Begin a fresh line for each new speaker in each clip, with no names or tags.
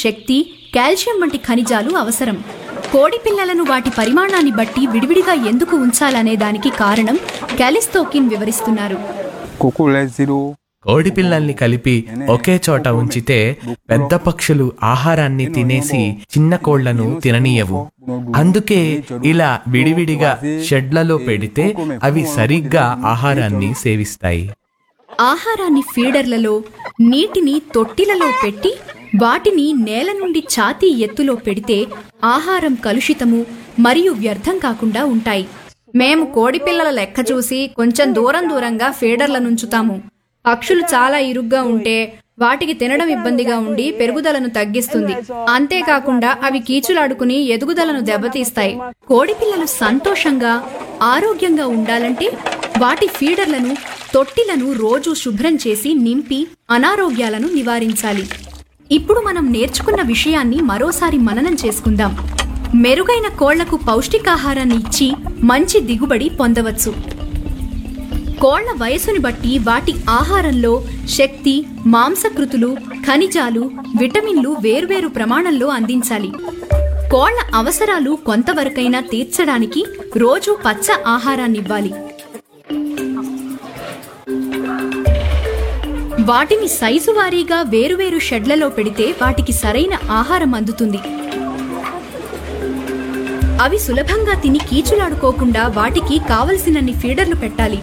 శక్తి calcium వంటి ఖనిజాలు అవసరం కోడి పిల్లలను వాటి పరిమాణాన్ని బట్టి విడివిడిగా ఎందుకు ఉంచాలనే దానికి కారణం క్యాలిస్తోకిన్ వివరిస్తున్నారు
కుకులెజిరు
కోడి పిల్లల్ని కలిపి ఒకే చోట ఉంచితే పెద్ద పక్షులు ఆహారాన్ని తినేసి చిన్న కోళ్లను తిననీయవు అందుకే ఇలా విడివిడిగా షెడ్లలో పెడితే అవి సరిగ్గా ఆహారాన్ని సేవిస్తాయి
ఆహారాన్ని ఫీడర్లలో నీటిని తొట్టిలలో పెట్టి వాటిని నేల నుండి ఛాతీ ఎత్తులో పెడితే ఆహారం కలుషితము మరియు వ్యర్థం కాకుండా ఉంటాయి
మేము కోడి పిల్లల లెక్క చూసి కొంచెం దూరం దూరంగా ఫీడర్ల నుంచుతాము పక్షులు చాలా ఇరుగ్గా ఉంటే వాటికి తినడం ఇబ్బందిగా ఉండి పెరుగుదలను తగ్గిస్తుంది అంతేకాకుండా అవి కీచులాడుకుని ఎదుగుదలను దెబ్బతీస్తాయి
కోడి పిల్లలు సంతోషంగా ఆరోగ్యంగా ఉండాలంటే వాటి ఫీడర్లను తొట్టిలను రోజు శుభ్రం చేసి నింపి అనారోగ్యాలను నివారించాలి ఇప్పుడు మనం నేర్చుకున్న విషయాన్ని మరోసారి మననం చేసుకుందాం మెరుగైన కోళ్లకు పౌష్టికాహారాన్ని ఇచ్చి మంచి దిగుబడి పొందవచ్చు కోళ్ల వయసుని బట్టి వాటి ఆహారంలో శక్తి మాంసకృతులు ఖనిజాలు విటమిన్లు వేర్వేరు ప్రమాణంలో అందించాలి కోళ్ల అవసరాలు కొంతవరకైనా తీర్చడానికి రోజు పచ్చ ఆహారాన్నివ్వాలి వాటిని సైజు వారీగా వేరువేరు షెడ్లలో పెడితే వాటికి సరైన ఆహారం అందుతుంది అవి సులభంగా తిని కీచులాడుకోకుండా వాటికి కావలసినన్ని ఫీడర్లు పెట్టాలి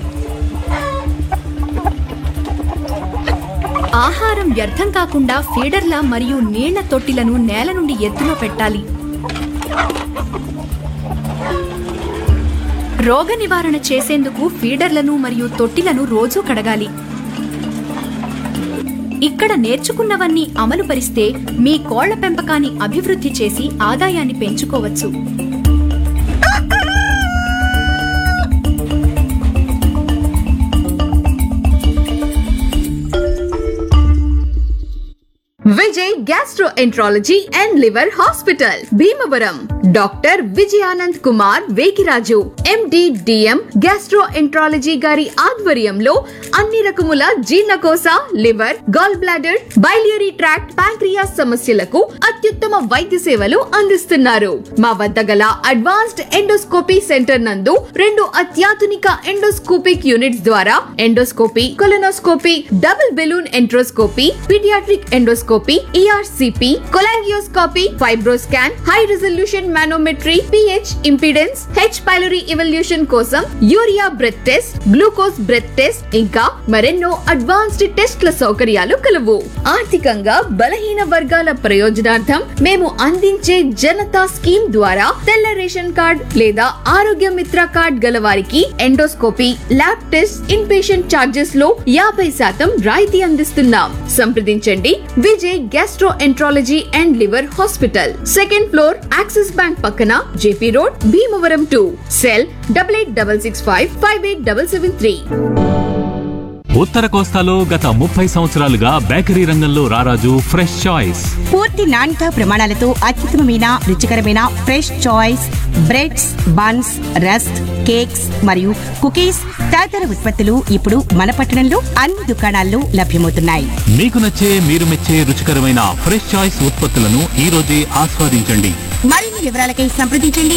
ఆహారం వ్యర్థం కాకుండా ఫీడర్ల మరియు నీళ్ల తొట్టిలను నేల నుండి ఎత్తులో పెట్టాలి రోగ నివారణ చేసేందుకు ఫీడర్లను మరియు తొట్టిలను రోజూ కడగాలి ఇక్కడ నేర్చుకున్నవన్నీ అమలు పరిస్తే మీ కోళ్ల పెంపకాన్ని అభివృద్ధి చేసి ఆదాయాన్ని పెంచుకోవచ్చు
Vijay gastroenterology and liver hospital Bhimavaram doctor Vijayanand Kumar Vekiraju MD DM gastroenterology గారి ఆధ్వర్యంలో అన్ని రకముల జీర్ణకోశ liver gall bladder biliary tract pancreas సమస్యలకు అత్యుత్తమ వైద్య సేవలు అందిస్తున్నారు మా వద్ద గల అడ్వాన్స్డ్ ఎండోస్కోపీ సెంటర్ నందు రెండు అత్యాధునిక ఎండోస్కోపిక్ యూనిట్స్ ద్వారా endoscopy colonoscopy double balloon enteroscopy paediatric endoscopy ERCP cholangioscopy fibroscan high resolution manometry pH impedance H pylori evaluation కోసం urea breath test glucose breath test ఇంకా మరెన్నో అడ్వాన్స్డ్ టెస్ట్ల సౌకర్యాలు కలవు ఆర్థికంగా బలహీన వర్గాల ప్రయోజనార్థం మేము అందించే జనతా స్కీమ్ ద్వారా తెల్ల రేషన్ కార్డ్ లేదా ఆరోగ్య మిత్ర కార్డ్ గల వారికి endoscopy lab test in patient charges లో యాభై శాతం రాయితీ అందిస్తున్నాం సంప్రదించండి Vijay gastroenterology and liver hospital second floor Axis bank పక్కన JP road Bhimavaram to cell double eight double six five five eight double seven three
ఉత్తర కోస్తాలో గత ముప్పై సంవత్సరాలుగా బేకరీ రంగంలో రారాజు ఫ్రెష్ చాయిస్
పూర్తి నాణ్యత ప్రమాణాలతో అత్యుత్తమమైన రుచికరమైన fresh choice breads buns rusk cakes మరియు కుకీస్ తదితర ఉత్పత్తులు ఇప్పుడు మన పట్టణంలో అన్ని దుకాణాల్లో లభ్యమవుతున్నాయి
మీకు నచ్చే మీరు మెచ్చే రుచికరమైన ఫ్రెష్ చాయిస్ ఉత్పత్తులను ఈ రోజే ఆస్వాదించండి
మరిన్ని వివరాలకై సంప్రదించండి